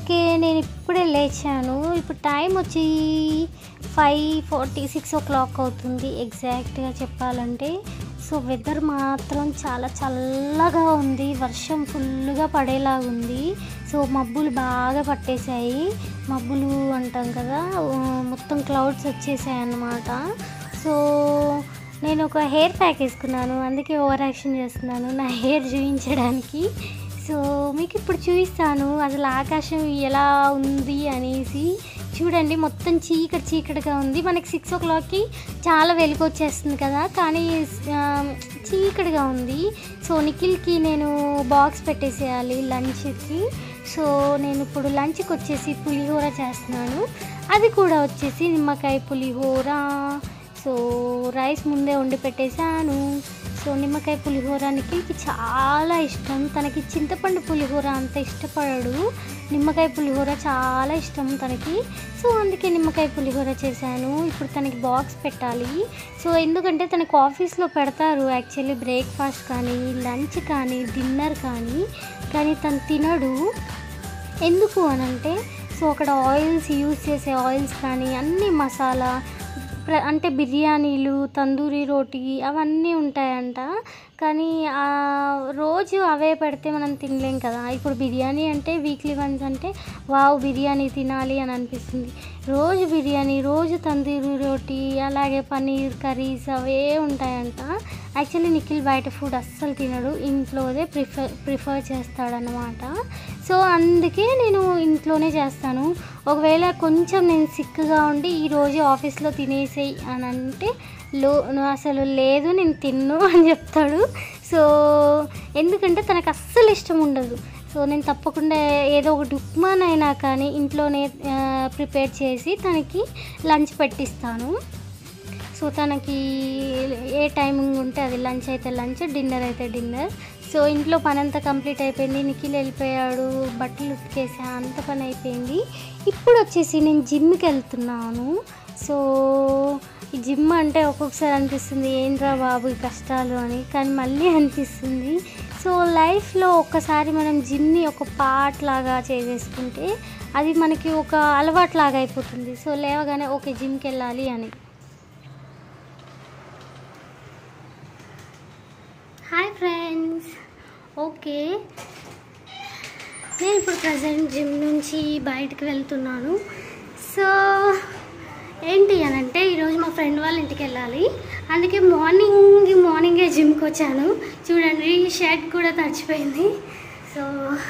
okay నేను ఇప్పుడే లేచాను ఇప్పుడు టైం వచ్చి five forty six o'clock అవుతుంది ఎగ్జాక్ట్గా చెప్పాలంటే సో వెదర్ మాత్రం చాలా చల్లగా ఉంది వర్షం ఫుల్గా పడేలాగా ఉంది సో మబ్బులు బాగా పట్టేశాయి మబ్బులు అంటాం కదా ఆ, మొత్తం క్లౌడ్స్ వచ్చేసాయి అన్నమాట సో నేను ఒక హెయిర్ ప్యాక్ వేసుకున్నాను అందుకే ఓవర్ యాక్షన్ చేస్తున్నాను నా హెయిర్ చూపించడానికి సో మీకు ఇప్పుడు చూపిస్తాను అసలు ఆకాశం ఎలా ఉంది అనేసి చూడండి మొత్తం చీకటి చీకటిగా ఉంది మనకి సిక్స్ ఓ క్లాక్కి చాలా వెలుగు వచ్చేస్తుంది కదా కానీ ఆ, చీకటిగా ఉంది సో నిఖిల్కి నేను బాక్స్ పెట్టేసేయాలి లంచ్కి సో నేను ఇప్పుడు లంచ్కి వచ్చేసి పులిహోర చేస్తున్నాను అది కూడా వచ్చేసి నిమ్మకాయ పులిహోర సో రైస్ ముందే వండి పెట్టేశాను సో నిమ్మకాయ పులిహోర నిఖిల్కి చాలా ఇష్టం తనకి చింతపండు పులిహోర అంత ఇష్టపడడు నిమ్మకాయ పులిహోర చాలా ఇష్టం తనకి సో అందుకే నిమ్మకాయ పులిహోర చేశాను ఇప్పుడు తనకి బాక్స్ పెట్టాలి సో ఎందుకంటే తనకు ఆఫీస్లో పెడతారు యాక్చువల్లీ బ్రేక్ఫాస్ట్ కానీ లంచ్ కానీ డిన్నర్ కానీ కానీ తను తినడు ఎందుకు అని అంటే సో అక్కడ ఆయిల్స్ యూజ్ చేసే ఆయిల్స్ కానీ అన్ని మసాలా ప్ర- అంటే బిర్యానీలు తందూరి రోటీ అవన్నీ ఉంటాయంట కానీ ఆ రోజు అవే పెడితే మనం తినలేం కదా ఇప్పుడు బిర్యానీ అంటే వీక్లీ వన్స్ అంటే వావ్ బిర్యానీ తినాలి అని అనిపిస్తుంది రోజు బిర్యానీ రోజు తందూరి రోటీ అలాగే పన్నీర్ కర్రీస్ అవే ఉంటాయంట యాక్చువల్లీ నిఖిల్ బయట ఫుడ్ అస్సలు తినడు ఇంట్లోదే ప్రిఫర్ ప్రిఫర్ చేస్తాడనమాట సో అందుకే నేను ఇంట్లోనే చేస్తాను ఒకవేళ కొంచెం నేను సిక్గా ఉండి ఈరోజు ఆఫీస్లో తినేసేయి అని అంటే లో నువ్వు అసలు లేదు నేను తిన్ను అని చెప్తాడు సో ఎందుకంటే తనకు అస్సలు ఇష్టం ఉండదు సో నేను తప్పకుండా ఏదో ఒకటి ఉప్మానైనా కానీ ఇంట్లోనే ప్రిపేర్ చేసి తనకి లంచ్ పెట్టిస్తాను సో తనకి ఏ టైమింగ్ ఉంటే అది లంచ్ అయితే లంచ్ డిన్నర్ అయితే డిన్నర్ సో ఇంట్లో పని అంతా కంప్లీట్ అయిపోయింది నిఖిల్ వెళ్ళిపోయాడు బట్టలు ఉతికేసా అంత పని అయిపోయింది ఇప్పుడు వచ్చేసి నేను జిమ్కి వెళ్తున్నాను సో ఈ జిమ్ అంటే ఒక్కొక్కసారి అనిపిస్తుంది ఏంట్రా బాబు ఈ కష్టాలు అని కానీ మళ్ళీ అనిపిస్తుంది సో లైఫ్లో ఒక్కసారి మనం జిమ్ని ఒక పార్ట్ లాగా చేసేసుకుంటే అది మనకి ఒక అలవాటు లాగా అయిపోతుంది సో లేవగానే ఓకే జిమ్కి వెళ్ళాలి అని హాయ్ ఫ్రెండ్స్ ఓకే నేను ఇప్పుడు ప్రజెంట్ జిమ్ నుంచి బయటకు వెళ్తున్నాను సో ఏంటి అని అంటే ఈరోజు మా ఫ్రెండ్ వాళ్ళ ఇంటికి వెళ్ళాలి అందుకే మార్నింగ్ మార్నింగే జిమ్కి వచ్చాను చూడండి షర్ట్ కూడా తడిచిపోయింది సో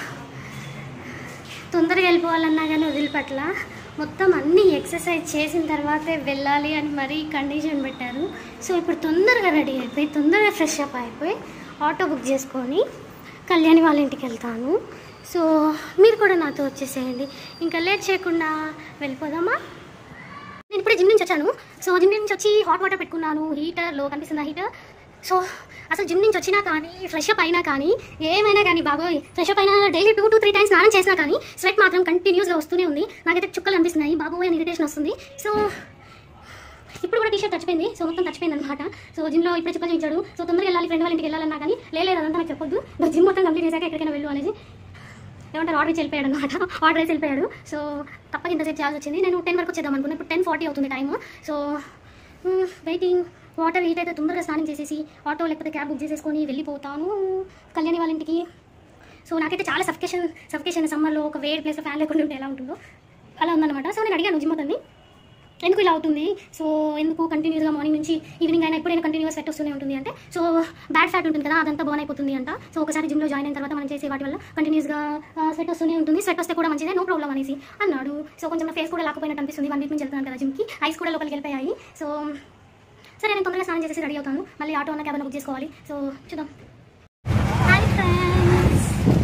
తొందరగా వెళ్ళిపోవాలన్నా కానీ వదిలిపెట్ల మొత్తం అన్ని ఎక్సర్సైజ్ చేసిన తర్వాతే వెళ్ళాలి అని మరీ కండిషన్ పెట్టారు సో ఇప్పుడు తొందరగా రెడీ అయిపోయి తొందరగా ఫ్రెష్ అప్ అయిపోయి ఆటో బుక్ చేసుకొని కళ్యాణి వాళ్ళ ఇంటికి వెళ్తాను సో మీరు కూడా నాతో వచ్చేసేయండి ఇంకా లేట్ చేయకుండా వెళ్ళిపోదామా నేను ఇప్పుడే జిమ్ నుంచి వచ్చాను సో జిమ్ నుంచి వచ్చి హాట్ వాటర్ పెట్టుకున్నాను హీటర్లో కనిపిస్తుందా హీటర్ సో అసలు జిమ్ నుంచి వచ్చినా కానీ ఫ్రెష్ అప్ అయినా కానీ ఏమైనా కానీ బాబోయ్ ఫ్రెష్ అప్ అయినా daily two to three times స్నానం చేసినా కానీ స్వెట్ మాత్రం కంటిన్యూస్గా వస్తూనే ఉంది నాకైతే చుక్కలు అనిపిస్తున్నాయి బాబోయ్ అని ఇరిటేషన్ వస్తుంది సో ఇప్పుడు కూడా టీషర్ట్ చచ్చిపోయింది సో మొత్తం చచ్చిపోయింది అనమాట సో జిమ్లో ఇప్పుడు చుక్కలు చూపించాడు సో తొందరగా వెళ్ళాలి ఫ్రెండ్ వాళ్ళ ఇంటికి వెళ్ళాలన్నా కానీ లేదు అదంతా నాకు చెప్పొద్దు జిమ్ మొత్తం కంప్లీట్ చేశాక ఎక్కడికైనా వెళ్ళు అనేసి ఏమంటారు ఆర్డర్ ఇచ్చి వెళ్ళిపోయాడు అనమాట ఆర్డర్ వేసి వెళ్ళిపోయాడు సో తప్పక ఇంత సేపు చేయాల్సి వచ్చింది నేను టెన్ వరకు వచ్చేద్దాం అనుకున్నా ఇప్పుడు టెన్ ఫార్టీ అవుతుంది time so waiting water heat అయితే తొందరగా స్నానం చేసేసి ఆటో లేకపోతే క్యాబ్ బుక్ చేసేసుకొని వెళ్ళిపోతాను కళ్యాణి వాళ్ళ ఇంటికి సో నాకైతే చాలా సఫికేషన్ సఫికేషన్ సమ్మర్లో ఒక వేడి ప్లేస్ ఫ్యాన్ లేకుండా ఉంటే ఎలా ఉంటుందో అలా ఉందన్నమాట సో నేను అడిగాను జిమ్ అతన్ని ఎందుకు ఇలా అవుతుంది సో ఎందుకు కంటిన్యూస్గా మార్నింగ్ నుంచి ఈవినింగ్ అయినా ఎప్పుడైనా కంటిన్యూస్ స్వెట్ వస్తూనే ఉంటుంది అంటే సో బ్యాడ్ ఫ్యాట్ ఉంటుంది కదా అదంతా బర్న్ అయిపోతుంది అంట సో ఒకసారి జిమ్లో జాయిన్ అయిన తర్వాత మనం చేసే వాటి వల్ల కంటిన్యూస్గా స్వెట్ వస్తూనే ఉంటుంది స్వెట్ వస్తే కూడా మంచిదే నో ప్రాబ్లం అనేసి అన్నాడు సో కొంచెం నా ఫేస్ కూడా లాకపోయినట్టు అనిపిస్తుంది వన్ వీక్ నుంచి వెళ్తున్నాను కదా జిమ్కి ఐస్ కూడా లోపలికి వెళ్ళిపోయాయి సో సరే నేను తొందరగా స్నానం చేసేసి రెడీ అవుతాను మళ్ళీ ఆటో అన్న క్యాబ్ బుక్ చేసుకోవాలి సో చూద్దాం హాయ్ ఫ్రెండ్స్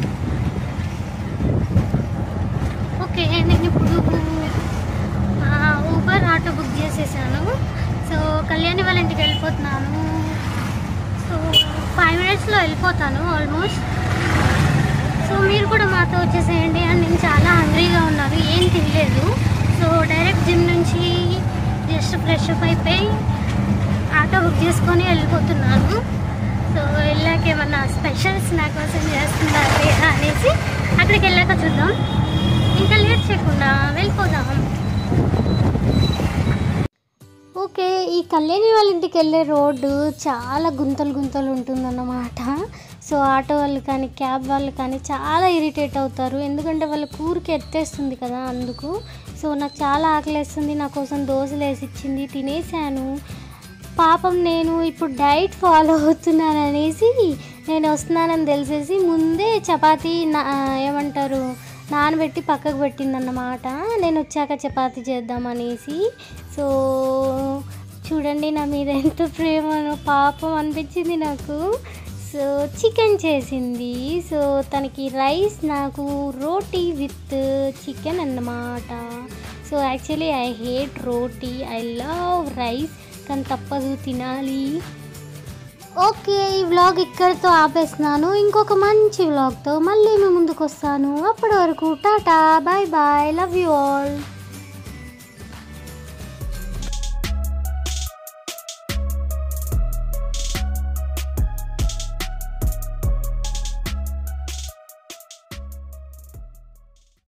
ఓకే నేను ఇప్పుడు ఊబర్ ఆటో బుక్ చేసేసాను సో కళ్యాణి వాళ్ళ ఇంటికి వెళ్ళిపోతున్నాను సో ఫైవ్ మినిట్స్లో వెళ్ళిపోతాను ఆల్మోస్ట్ సో మీరు కూడా మాతో వచ్చేసేయండి అండ్ నేను చాలా హంగ్రీగా ఉన్నాను ఏం తినలేదు సో డైరెక్ట్ జిమ్ నుంచి జస్ట్ ఫ్రెష్ అప్ అయిపోయి ఆటో బుక్ చేసుకొని వెళ్ళిపోతున్నాను సో వెళ్ళాక ఏమన్నా స్పెషల్స్ నా కోసం చేస్తుందా లేదా అనేసి అక్కడికి వెళ్ళాక చూద్దాం ఇంకా లేదు లేట్ చేయకుండా వెళ్ళిపోదాం ఓకే ఈ కళ్యాణి వాళ్ళ ఇంటికి వెళ్ళే రోడ్డు చాలా గుంతలు గుంతలు ఉంటుందన్నమాట సో ఆటో వాళ్ళు కానీ క్యాబ్ వాళ్ళు కానీ చాలా ఇరిటేట్ అవుతారు ఎందుకంటే వాళ్ళ కూరకి ఎత్తేస్తుంది కదా అందుకు సో నాకు చాలా ఆకలేస్తుంది నా కోసం దోశలు వేసి ఇచ్చింది తినేసాను పాపం నేను ఇప్పుడు డైట్ ఫాలో అవుతున్నాను అనేసి నేను వస్తున్నానని తెలిసేసి ముందే చపాతీ నా ఏమంటారు నానబెట్టి పక్కకు పెట్టిందన్నమాట నేను వచ్చాక చపాతీ చేద్దామనేసి సో చూడండి నా మీద ఎంత ప్రేమనో పాపం అనిపించింది నాకు సో చికెన్ చేసింది సో తనకి రైస్ నాకు రోటీ విత్ చికెన్ అన్నమాట so actually I hate roti I love rice కానీ తప్పదు తినాలి ఓకే ఈ వ్లాగ్ ఇక్కడితో ఆపేస్తున్నాను ఇంకొక మంచి వ్లాగ్తో మళ్ళీ మీ ముందుకు వస్తాను అప్పటి వరకు tata bye bye love you all